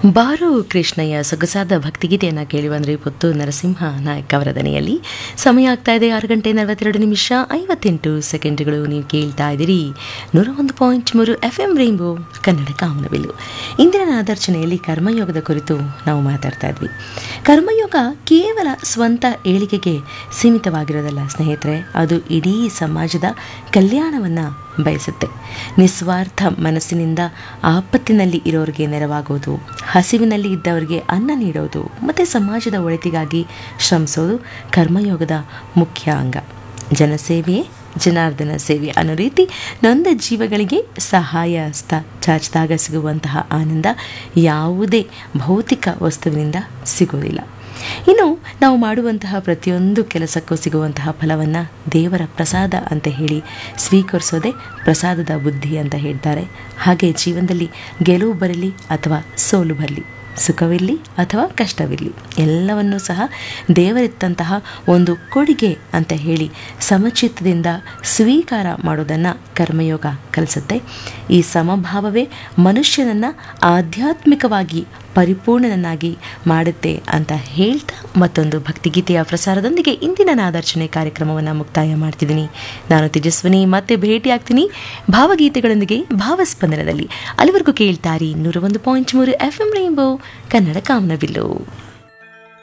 ಬಾರು ಕೃಷ್ಣಯ್ಯ ಸೊಗಸಾದ ಭಕ್ತಿಗೀತೆಯನ್ನು ಕೇಳಿ ಬಂದ್ರಿ ಪುತ್ತು ನರಸಿಂಹ ನಾಯಕ್ ಅವರ ದನಿಯಲ್ಲಿ ಸಮಯ ಆಗ್ತಾ ಇದೆ ಆರು ಗಂಟೆ ನಲವತ್ತೆರಡು ನಿಮಿಷ ಐವತ್ತೆಂಟು ಸೆಕೆಂಡ್ಗಳು ನೀವು ಕೇಳ್ತಾ ಇದ್ದೀರಿ ನೂರ ಒಂದು ಪಾಯಿಂಟ್ ಮೂರು ಎಫ್ ಎಂ ರೈನ್ಬೋ ಕನ್ನಡ ಕಾಮನಬಿಲ್ಲು ಇಂದಿನ ನಾದರ್ಶನೆಯಲ್ಲಿ ಕರ್ಮಯೋಗದ ಕುರಿತು ನಾವು ಮಾತಾಡ್ತಾ ಇದ್ವಿ ಕರ್ಮಯೋಗ ಕೇವಲ ಸ್ವಂತ ಏಳಿಗೆಗೆ ಸೀಮಿತವಾಗಿರೋದಲ್ಲ ಸ್ನೇಹಿತರೆ ಅದು ಇಡೀ ಸಮಾಜದ ಕಲ್ಯಾಣವನ್ನು ಬಯಸುತ್ತೆ ನಿಸ್ವಾರ್ಥ ಮನಸ್ಸಿನಿಂದ ಆಪತ್ತಿನಲ್ಲಿ ಇರೋರಿಗೆ ನೆರವಾಗೋದು ಹಸಿವಿನಲ್ಲಿ ಇದ್ದವರಿಗೆ ಅನ್ನ ನೀಡೋದು ಮತ್ತು ಸಮಾಜದ ಒಳಿತಿಗಾಗಿ ಶ್ರಮಿಸೋದು ಕರ್ಮಯೋಗದ ಮುಖ್ಯ ಅಂಗ ಜನಸೇವೆಯೇ ಜನಾರ್ದನ ಸೇವೆ ಅನ್ನೋ ರೀತಿ ನೊಂದ ಜೀವಗಳಿಗೆ ಸಹಾಯ ಹಸ್ತ ಚಾಚಿದಾಗ ಸಿಗುವಂತಹ ಆನಂದ ಯಾವುದೇ ಭೌತಿಕ ವಸ್ತುವಿನಿಂದ ಸಿಗೋದಿಲ್ಲ ಇನ್ನು ನಾವು ಮಾಡುವಂತಹ ಪ್ರತಿಯೊಂದು ಕೆಲಸಕ್ಕೂ ಸಿಗುವಂತಹ ಫಲವನ್ನು ದೇವರ ಪ್ರಸಾದ ಅಂತ ಹೇಳಿ ಸ್ವೀಕರಿಸೋದೇ ಪ್ರಸಾದದ ಬುದ್ಧಿ ಅಂತ ಹೇಳ್ತಾರೆ ಹಾಗೆ ಜೀವನದಲ್ಲಿ ಗೆಲುವು ಬರಲಿ ಅಥವಾ ಸೋಲು ಬರಲಿ ಸುಖವಿರಲಿ ಅಥವಾ ಕಷ್ಟವಿರಲಿ ಎಲ್ಲವನ್ನೂ ಸಹ ದೇವರಿತ್ತಂತಹ ಒಂದು ಕೊಡುಗೆ ಅಂತ ಹೇಳಿ ಸಮಚಿತ್ತದಿಂದ ಸ್ವೀಕಾರ ಮಾಡೋದನ್ನು ಕರ್ಮಯೋಗ ಕಲಿಸುತ್ತೆ ಈ ಸಮಭಾವವೇ ಮನುಷ್ಯನನ್ನು ಆಧ್ಯಾತ್ಮಿಕವಾಗಿ ಪರಿಪೂರ್ಣನನ್ನಾಗಿ ಮಾಡುತ್ತೆ ಅಂತ ಹೇಳ್ತಾ ಮತ್ತೊಂದು ಭಕ್ತಿಗೀತೆಯ ಪ್ರಸಾರದೊಂದಿಗೆ ಇಂದಿನ ನಾದರ್ಶನೆ ಕಾರ್ಯಕ್ರಮವನ್ನು ಮುಕ್ತಾಯ ಮಾಡ್ತಿದ್ದೀನಿ ನಾನು ತೇಜಸ್ವಿನಿ ಮತ್ತೆ ಭೇಟಿಯಾಗ್ತೀನಿ ಭಾವಗೀತೆಗಳೊಂದಿಗೆ ಭಾವಸ್ಪಂದನದಲ್ಲಿ ಅಲ್ಲಿವರೆಗೂ ಕೇಳ್ತಾರಿ ನೂರ ಒಂದು ಪಾಯಿಂಟ್ ಮೂರು ಎಫ್ ಎಂ ರೈನ್ಬೋ ಕನ್ನಡ ಕಾಮನಬಿಲ್ಲು